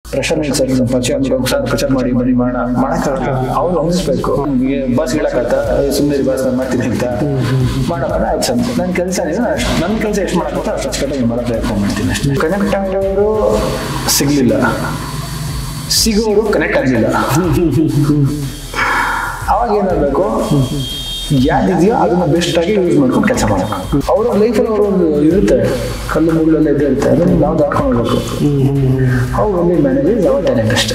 Pressure sir ಪರಿಚಯ sir ಪ್ರಚಾರ ಮಾಡಿ ಬನ್ನಿ ಮಾಡೋಣ ಮಾಡಕ್ಕಾಗಲ್ಲ ಅವ್ರು ಹೊಂದಿಸ್ಬೇಕು ನಿಮಗೆ ಬಾಸ್ ಹೇಳಕ್ಕಾಗತ್ತ ಸುಮ್ಮನೆ ಬಾಸ್ ನಾನು ಮಾಡ್ತೀನಿ ಅಂತ ಮಾಡಪ್ಪ ಆಯ್ತು ಸರ್ ನನ್ನ ಕೆಲಸ ನನ್ನ ಕೆಲಸ ಎಷ್ಟು ಮಾಡಕ್ಕಾಗತ್ತ ಅಷ್ಟು ಅಚ್ಚುಕಟ್ಟಾಗಿ ಮಾಡೋ ಪ್ರಯತ್ನ ಮಾಡ್ತೀನಿ ಅಷ್ಟೇ ಕನೆಕ್ಟ್ ಆಗೋರು ಸಿಗ್ಲಿಲ್ಲ ಸಿಗೋರು ಕನೆಕ್ಟ್ ಆಗಲಿಲ್ಲ ಅವಾಗ ಏನಾಗಬೇಕು ಯಾವ್ದಿದೆಯೋ ಅದನ್ನ ಬೆಸ್ಟ್ ಆಗಿ ಯೂಸ್ ಮಾಡ್ಕೊಂಡು ಕೆಲಸ ಮಾಡಬೇಕು ಅವ್ರ ಲೈಫಲ್ಲಿ ಅವ್ರ ಒಂದು ಇರುತ್ತೆ ಕಲ್ಲು ಮುಳ್ಳೆಲ್ಲ ಇದ್ದೇ ಇರುತ್ತೆ ಅದನ್ನ ನಾವು ದಾಟ್ಕೊಂಡು ಹೋಗ್ಬೇಕು ಅವ್ರು ಒಳ್ಳೆ ಮ್ಯಾನೇಜರ್ ಯಾವ ಟ್ಯಾಲೆಂಟ್ ಅಷ್ಟೇ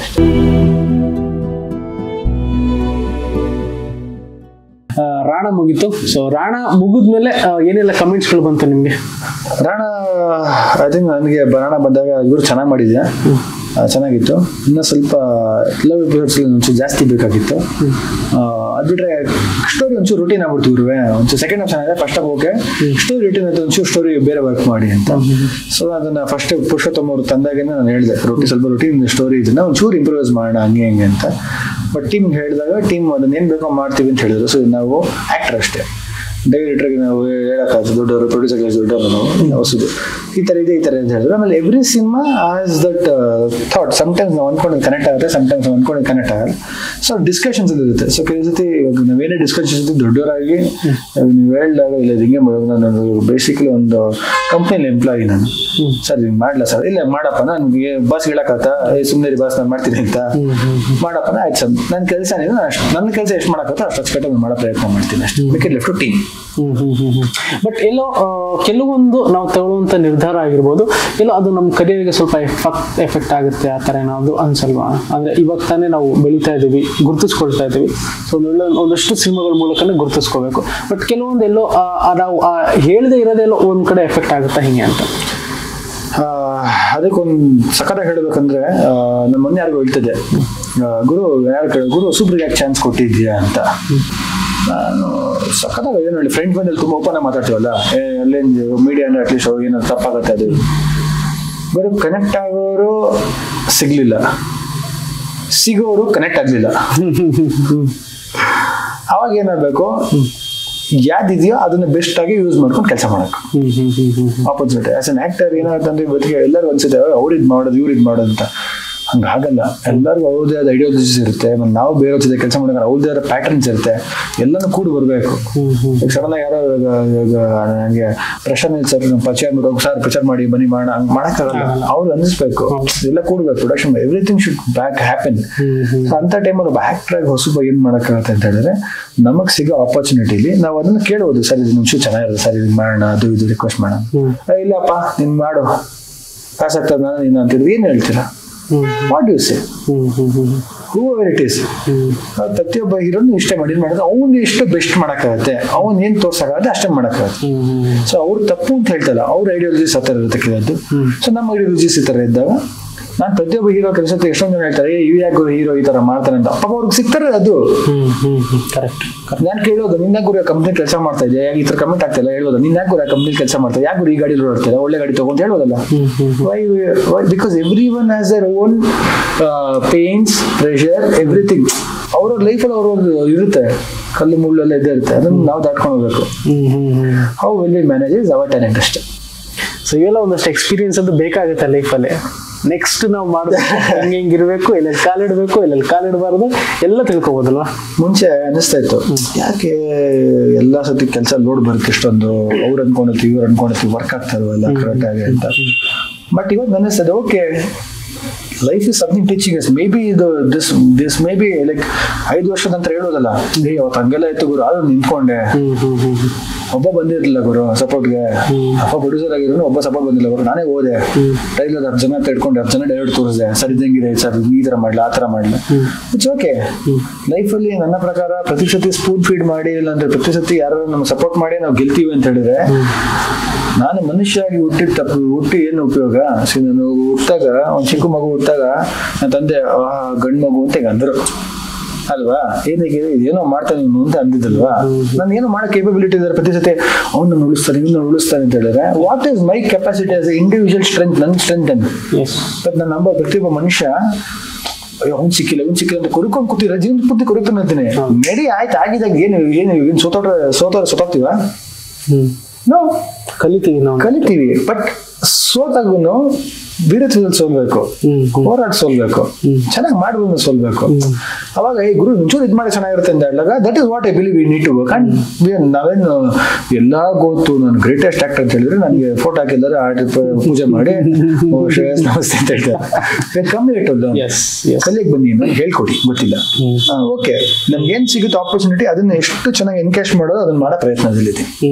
ಆ, ರಾಣ ಮುಗೀತು ಸೊ ರಾಣ ಮುಗಿದ್ಮೇಲೆ ಆ, ಏನೆಲ್ಲ ಕಮೆಂಟ್ಸ್ಗಳು ಬಂತು ನಿಮ್ಗೆ ರಾಣ ಐ ಥಿಂಕ್ ನನಗೆ ರಾಣ ಬಂದಾಗ ಇವರು ಚೆನ್ನಾಗಿ ಮಾಡಿದ್ಯಾ ಆ, ಚೆನ್ನಾಗಿತ್ತು ಇನ್ನು ಸ್ವಲ್ಪ ಲವ್ ಎಪಿಸೋಡ್ಸ್ ಒಂಚೂರು ಜಾಸ್ತಿ ಬೇಕಾಗಿತ್ತು ಆ, ಅದು ಬಿಟ್ರೆ ಸ್ಟೋರಿ ಒಂಚೂರು ರೂಟೀನ್ ಆಗ್ಬಿಡ್ತು ಇರುವೆ ಒಂಚೂರು ಸೆಕೆಂಡ್ ಆಫ್ ಚೆನ್ನಾಗಿದೆ first half okay story routine ಅಂತ ಒಂಚೂರು ಸ್ಟೋರಿ ಬೇರೆ ವರ್ಕ್ ಮಾಡಿ ಅಂತ ಸೊ ಅದನ್ನ ಫಸ್ಟ್ ಪುರುಷೋತ್ತಮ ಅವರು ತಂದಾಗೇನೆ ನಾನು ಹೇಳಿದೆ ರೂಟಿ ಸ್ವಲ್ಪ ರೂಟೀನ್ ಸ್ಟೋರಿ ಇದನ್ನ ಒಂಚೂರು ಇಂಪ್ರೂವೈಸ್ ಮಾಡೋಣ ಹಂಗೆ ಹಿಂಗೆ ಅಂತ ಬಟ್ ಟೀಮ್ ಹೇಳಿದಾಗ ಟೀಮ್ ಅದನ್ನ ಏನ್ ಬೇಕೋ ಮಾಡ್ತೀವಿ ಅಂತ ಹೇಳಿದ್ರು ಸೊ ನಾವು ಆಕ್ಟರ್ ಅಷ್ಟೇ ಡೈರೆಕ್ಟರ್ಗೆ ನಾವು ಹೇಳಕ್ಕಾಗ್ತದೆ ದೊಡ್ಡವರು ಪ್ರೊಡ್ಯೂಸರ್ ದೊಡ್ಡವರು ನಾವು ನಾವು ಹೊಸದು ಈ ತರ ಇದೆ ಈ ತರ ಅಂತ ಹೇಳಿದ್ರು ಆಮೇಲೆ every cinema as that thought sometimes ನಾವು ಅನ್ಕೊಂಡು ಕನೆಕ್ಟ್ ಆಗುತ್ತೆ ಸಮ್ಟೈಮ್ಸ್ ನಾವು ಅನ್ಕೊಂಡು ಕನೆಕ್ಟ್ ಆಗಲ್ಲ ಸೊ ಡಿಸ್ಕಷನ್ಸ್ ಇರುತ್ತೆ ಸೊ ಕೆಲವು ಸತಿ ಇವಾಗ ನಾವೇನೇ ಡಿಸ್ಕಷನ್ಸ್ ಇದ್ದು ದೊಡ್ಡವರಾಗಿ ನೀವು ಹೇಳಿದಾಗ ಇಲ್ಲ ಇದು ಹಿಂಗೆ ಮಾಡೋದು ನಾನು ಬೇಸಿಕಲಿ ಒಂದು ಕಂಪ್ನಿಲಿ ಎಂಪ್ಲಾಯಿ ನಾನು ಸರ್ ಹಿಂಗೆ ಮಾಡಲ್ಲ ಸರ್ ಇಲ್ಲ ಮಾಡಪ್ಪ ನನಗೆ ಬಾಸ್ ಹೇಳಕ್ಕಾಗತ್ತ ಏ ಸುಮ್ಮನೆ ಬಾಸ್ ನಾನು ಮಾಡ್ತೀನಿ ಅಂತ ಮಾಡಪ್ಪ ಆಯ್ತು ಸರ್ ನನ್ನ ಕೆಲಸ ನನ್ನ ಕೆಲಸ ಎಷ್ಟು ಮಾಡಕ್ಕಾಗತ್ತ ಅಷ್ಟು ಅಚ್ಚುಕಟ್ಟಾಗಿ ಮಾಡೋ ಪ್ರಯತ್ನ ಮಾಡ್ತೀನಿ ಅಷ್ಟೇ ಮಿಕ್ಕಿದ್ ಲೆಫ್ಟ್ ಟೀಮ್ ಬಟ್ ಎಲ್ಲೋ ಆ, ಕೆಲವೊಂದು ನಾವು ತಗೊಳ್ಳುವಂತ ನಿರ್ಧಾರ ಆಗಿರ್ಬೋದು ಎಲ್ಲೋ ಅದು ನಮ್ಮ ಕರಿಯರ್ಗೆ ಸ್ವಲ್ಪ ಎಫೆಕ್ಟ್ ಎಫೆಕ್ಟ್ ಆಗುತ್ತೆ ಆ ಥರ ಏನಾದ್ರು ಅನ್ಸಲ್ವಾ ಅಂದ್ರೆ ಇವಾಗ ತಾನೇ ನಾವು ಬೆಳೀತಾ ಇದ್ದೀವಿ ಗುರುತಿಸ್ಕೊಳ್ತಾ ಇದ್ದೀವಿ ಸೊ ಒಂದೊಳ್ಳೆ ಒಂದಷ್ಟು ಸಿನಿಮಾಗಳ ಮೂಲಕನೇ ಗುರುತಿಸ್ಕೋಬೇಕು ಬಟ್ ಕೆಲವೊಂದು ಎಲ್ಲೋ ಆ, ಆ ನಾವು ಆ ಹೇಳದೆ ಇರೋದೆಲ್ಲೋ ಒಂದ್ ಕಡೆ ಎಫೆಕ್ಟ್ ಆಗುತ್ತಾ ಹಿಂಗೆ ಅಂತ ಅದಕ್ಕೊಂದು ಸಖತ್ತಾಗಿ ಹೇಳ್ಬೇಕಂದ್ರೆ ಆ, ನಮ್ಮ ಮೊನ್ನೆ ಯಾರಿಗೂ ಹೇಳ್ತಿದ್ದೆ ಆ, ಗುರು ಯಾರು ಕೇಳ ಗುರು ಸೂಪರ್ ಯಾಕೆ ಚಾನ್ಸ್ ಕೊಟ್ಟಿದ್ಯಾ ಅಂತ ನಾನು ಸಖತ್ತಾಗಿ ಏನು ಹೇಳಿ ಫ್ರೆಂಡ್ ಬಂದಲ್ಲಿ ತುಂಬ ಓಪನ್ ಆಗಿ ಮಾತಾಡ್ತೀವಲ್ಲ ಏ ಅಲ್ಲೇನು ಮೀಡಿಯಾ ಅಂದ್ರೆ ಅಟ್ಲೀಸ್ಟ್ ಏನೋ ತಪ್ಪಾಗತ್ತೆ ಅದು ಬರೀ ಕನೆಕ್ಟ್ ಆಗೋರು ಸಿಗ್ಲಿಲ್ಲ ಸಿಗೋರು ಕನೆಕ್ಟ್ ಆಗಲಿಲ್ಲ ಅವಾಗ ಏನಾಗಬೇಕು ಯಾವ್ದಿದೆಯೋ ಅದನ್ನ ಬೆಸ್ಟ್ ಆಗಿ ಯೂಸ್ ಮಾಡ್ಕೊಂಡು ಕೆಲಸ ಮಾಡಬೇಕು hmm hmm hmm hmm hmm opposite as an actor ಏನಾಗುತ್ತೆ ಇವತ್ತಿಗೆ ಎಲ್ಲರೂ ಅನ್ಸುತ್ತೆ ಅವ್ರು ಇದು ಮಾಡೋದು ಇವ್ರು ಇದು ಮಾಡೋದು ಅಂತ ಹಂಗಾಗಲ್ಲ ಎಲ್ಲರಿಗೂ ಅವ್ರದೇ ಆದ ಐಡಿಯಾಲಜೀಸ್ ಇರುತ್ತೆ ಮತ್ತೆ ನಾವು ಬೇರೆ ಜೊತೆ ಕೆಲಸ ಮಾಡಿದ್ರೆ ಅವ್ರದೇ ಆದ ಪ್ಯಾಟರ್ನ್ಸ್ ಇರುತ್ತೆ ಎಲ್ಲನೂ ಕೂಡಿ ಬರಬೇಕು ಈಗ ಸಡನ್ ಆಗಿ ಯಾರೋ ಇವಾಗ ಇವಾಗ ನನಗೆ ಪ್ರೆಷರ್ ಸರ್ ಪರಿಚಯ ಮಾಡ್ಬಿಟ್ಟು ಸರ್ ಪ್ರಚಾರ ಮಾಡಿ ಬನ್ನಿ ಮಾಡೋಣ ಹಂಗೆ ಮಾಡೋಕ್ಕಾಗಲ್ಲ ಅವ್ರು ಅನ್ನಿಸ್ಬೇಕು ಎಲ್ಲ ಕೂಡ್ಬೇಕು production everything should back happen ಅಂತ ಟೈಮಲ್ಲಿ ಒಬ್ಬ ಆಕ್ಟರ್ ಆಗಿ ಹೊಸಬ ಏನ್ ಮಾಡೋಕ್ಕಾಗತ್ತೆ ಅಂತ ಹೇಳಿದ್ರೆ ನಮಗ್ ಸಿಗೋ ಆಪರ್ಚುನಿಟಿಲಿ ನಾವು ಅದನ್ನ ಕೇಳ್ಬೋದು ಸರ್ ಇದು ನಿಮಿಷ ಚೆನ್ನಾಗಿರುತ್ತೆ ಸರ್ ಇದು ಮಾಡೋಣ ಅದು ಇದು ರಿಕ್ವೆಸ್ಟ್ ಮಾಡೋಣ ಏ, ಇಲ್ಲಪ್ಪ ನೀನ್ ಮಾಡು ಕಾಸಾಗ್ತದ ನಾನು ನೀನು ಅಂತಿದ್ರು ಏನ್ ಹೇಳ್ತೀರಾ what you say hmm hmm hmm ಹೂ ಇಟ್ ಈಸ್ ಪ್ರತಿಯೊಬ್ಬ ಹೀರೋನು ಇಷ್ಟೇ ಮಾಡಿ ಮಾಡಿದ್ರೆ ಅವ್ನು ಎಷ್ಟು ಬೆಸ್ಟ್ ಮಾಡಕ್ಕಾಗತ್ತೆ ಅವ್ನು ಏನ್ ತೋರ್ಸಕ್ಕಾಗತ್ತೆ ಅಷ್ಟೇ ಮಾಡಕ್ಕಾಗತ್ತೆ ಹ್ಮ್ ಹ್ಮ್ ಸೊ ಅವ್ರು ತಪ್ಪು ಅಂತ ಹೇಳ್ತಲ್ಲ ಅವ್ರ ಐಡಿಯಾಲಜೀಸ್ ಆ ಥರ ಇರುತ್ತೆ ಕೆಲವದ್ದು ಸೊ ನಮ್ಮ ಐಡಿಯಾಲಜೀಸ್ ಈ ಥರ ಇದ್ದಾಗ ನಾನು ಪ್ರತಿಯೊಬ್ಬ ಹೀರೋ ಕೆಲಸ ಎಷ್ಟೊಂದು ಜನ ಹೇಳ್ತಾರೆ ಏ ಇವ್ ಯಾಕೆ ಹೀರೋ ಈ ತರ ಮಾಡ್ತಾನೆ ಅಂತ ಪಾಪ ಅವ್ರಿಗೆ ಸಿಗ್ತಾರೆ ಅದು ಹ್ಮ್ ಹ್ಮ್ ಹ್ಮ್ ಕರೆಕ್ಟ್ ನಾನು ಕೇಳೋದು ನಿನ್ನ ಗುರು ಕಂಪ್ನಿ ಕೆಲಸ ಮಾಡ್ತಾ ಇದ್ದೆ ಈ ತರ ಕಮೆಂಟ್ ಆಗ್ತಿಲ್ಲ ಹೇಳೋದು ನಿನ್ನ ಯಾಕೆ ಗುರು ಕಂಪ್ನಿ ಕೆಲಸ ಮಾಡ್ತಾ ಯಾಕೆ ಗುರು ಈ ಗಾಡಿ ಓಡಾಡ್ತಿಲ್ಲ ಒಳ್ಳೆ ಗಾಡಿ ತಗೊಂಡು ಹೇಳೋದಲ್ಲ hmm hmm why why because everyone has their own pains pressure everything ಅವ್ರವ್ರ ಲೈಫಲ್ಲಿ ಅವ್ರವ್ರ ಇರುತ್ತೆ ಕಲ್ಲು ಮುಳ್ಳೆಲ್ಲ ಇದ್ದೇ ಇರುತ್ತೆ ಅದನ್ನ ನಾವು ದಾಟ್ಕೊಂಡು ಹೋಗ್ಬೇಕು hmm hmm hmm how will we manage is our talent ಅಷ್ಟೇ ಸೊ ಇವೆಲ್ಲ ಒಂದಷ್ಟು ಎಕ್ಸ್ಪೀರಿಯನ್ಸ್ ಅದು ಬೇಕಾಗುತ್ತೆ ಲೈಫಲ್ಲಿ ನೆಕ್ಸ್ಟ್ ನಾವು ಮಾಡೋದು ಹೆಂಗೆ ಹೆಂಗಿರ್ಬೇಕು ಎಲ್ಲೆಲ್ಲಿ ಕಾಲಿಡಬೇಕು ಎಲ್ಲೆಲ್ಲಿ ಕಾಲಿಡಬಾರ್ದು ಎಲ್ಲ ತಿಳ್ಕೊಬೋದಲ್ವಾ ಮುಂಚೆ ಅನಿಸ್ತಾ ಇತ್ತು ಯಾಕೆ ಎಲ್ಲಾ ಸತಿ ಕೆಲಸ ಲೋಡ್ ಬರುತ್ತೆ ಇಷ್ಟೊಂದು ಅವ್ರು ಅನ್ಕೊಂಡಿರ್ತೀವಿ ಇವ್ರು ಅನ್ಕೊಂಡಿರ್ತೀವಿ ವರ್ಕ್ ಆಗ್ತಾ ಇಲ್ವಲ್ಲ ಕರೆಕ್ಟ್ ಆಗಿ ಅಂತ ಬಟ್ ಇವಾಗ ಅನಿಸ್ತದೆ okay life is something teaching yes maybe ಇದು this this maybe like ಐದು ವರ್ಷದ ನಂತರ ಹೇಳೋದಲ್ಲ ಏ ಅವತ್ತು ಹಂಗೆಲ್ಲ ಇತ್ತು ಗುರು ಆದ್ರೂ ನಿಂತ್ಕೊಂಡೆ ಹ್ಮ್ ಹ್ಮ್ ಹ್ಮ್ ಹ್ಮ್ ಒಬ್ಬ ಬಂದಿರಲಿಲ್ಲ ಗುರು ಸಪೋರ್ಟ್ಗೆ ಅಪ್ಪ ಪ್ರೊಡ್ಯೂಸರ್ ಆಗಿರೋ ಒಬ್ಬ ಸಪೋರ್ಟ್ ಬಂದಿಲ್ಲ ಗುರು ನಾನೇ ಹೋದೆ ಟ್ರೈಲರ್ ಹತ್ತು ಜನ ತಿಳ್ಕೊಂಡು ಹತ್ತು ಜನ ಡೈರೆಕ್ಟ್ ತೋರಿಸಿದೆ ಸರ್ ಇದಂಗಿದೆ ಸರ್ ಈ ತರ ಮಾಡ್ಲಾ ಆ ತರ ಮಾಡ್ಲಾ ಇಟ್ಸ್ ಓಕೆ ಲೈಫಲ್ಲಿ ನನ್ನ ಪ್ರಕಾರ ಪ್ರತಿ ಸತಿ ಸ್ಪೂನ್ ಫೀಡ್ ಮಾಡಿ ಇಲ್ಲಾಂದ್ರೆ ಪ್ರತಿ ಸತಿ ಯಾರು ನಮ್ಗೆ ಸಪೋರ್ಟ್ ಮಾಡಿ ನಾವು ಗೆಲ್ತೀವಿ ಅಂತ ಹೇಳಿದ್ರೆ ನಾನು ಮನುಷ್ಯ ಆಗಿ ಹುಟ್ಟಿದ ತಪ್ಪು ಹುಟ್ಟಿ ಏನು ಉಪಯೋಗ ಸಿ ನಾನು ಹುಟ್ಟಾಗ ಒಂದು ಚಿಕ್ಕ ಮಗು ಹುಟ್ಟಾಗ ನನ್ನ ತಂದೆ ಆ ಗಂಡು ಮಗು ಅಂತ ಈಗ ಅಂದ್ರು ಅಲ್ವಾ ಏನಕ್ಕೆ ಏನೋ ಮಾಡ್ತಾನೆ ಇವನು ಅಂತ ಅಂದಿದ್ದಲ್ವಾ ನಾನು ಏನೋ ಮಾಡೋ ಕೇಪಬಿಲಿಟಿ ಇದ್ದಾರೆ ಪ್ರತಿ ಸತಿ ಅವ್ನು ಉಳಿಸ್ತಾನೆ ಇವ್ನು ಉಳಿಸ್ತಾನೆ ಅಂತ ಹೇಳಿದ್ರೆ what is my capacity as individual strength ನನ್ನ ಸ್ಟ್ರೆಂತ್ ಅಂತ ಎಸ್ ಬಟ್ ನಾನು ನಂಬೋ ಪ್ರತಿಯೊಬ್ಬ ಮನುಷ್ಯ ಅಯ್ಯೋ ಅವ್ನು ಸಿಕ್ಕಿಲ್ಲ ಅವ್ನು ಸಿಕ್ಕಿಲ್ಲ ಅಂತ ಕೊರ್ಕೊಂಡು ಕೂತಿರ ಜೀವನ ಪೂರ್ತಿ ಕೊರಗ್ತಾನೆ ಅಂತೀನಿ ನಡಿ ಆಯ್ತು ಆಗಿದಾಗ ಏನು ಏನು ಏನು ಸೋತೋಟ ಸೋತೋರ ಸೋತಾಗ್ತೀವ ಹ್ಮ್ ನಾವು ಕಲಿತೀವಿ ನಾವು ಕಲಿತೀವಿ ಬಟ್ ಸೋತಾಗೂ ವೀರತ್ವದಲ್ಲಿ ಸೋಲ್ಬೇಕು ಹ್ಮ್, ಹೋರಾಟ ಸೋಲ್ಬೇಕು ಚೆನ್ನಾಗಿ ಮಾಡುವುದನ್ನು ಸೋಲ್ಬೇಕು ಅವಾಗ ಈ ಗುರು ಒಂಚೂರು ಇದು ಮಾಡಿ ಚೆನ್ನಾಗಿರುತ್ತೆ ಅಂತ ಹೇಳಿದಾಗ that is what I believe we need to work and ನಾವೇನು ಎಲ್ಲ ಗೊತ್ತು ನಾನು ಗ್ರೇಟೆಸ್ಟ್ ಆಕ್ಟರ್ ಅಂತ ಹೇಳಿದ್ರೆ ನನಗೆ ಫೋಟೋ ಹಾಕಿದ್ದಾರೆ ಆರ್ಟ್ ಪೂಜೆ ಮಾಡಿ ಓ, ಶ್ರೇಯಸ್ ನಮಸ್ತೆ ಅಂತ ಹೇಳ್ತಾರೆ ಕಮ್ಮಿ ಇಟ್ಟದ್ದು Yes, yes. ಕಲಿಯಕ್ ಬನ್ನಿ ನನಗೆ ಹೇಳ್ಕೊಡಿ ಗೊತ್ತಿಲ್ಲ ಓಕೆ ನಮ್ಗೆ ಏನ್ ಸಿಗುತ್ತೆ ಆಪರ್ಚುನಿಟಿ ಅದನ್ನ ಎಷ್ಟು ಚೆನ್ನಾಗಿ ಎನ್ಕೇಶ್ ಮಾಡೋದು ಅದನ್ನ ಮಾಡೋ ಪ್ರಯತ್ನದಲ್ಲಿದೆ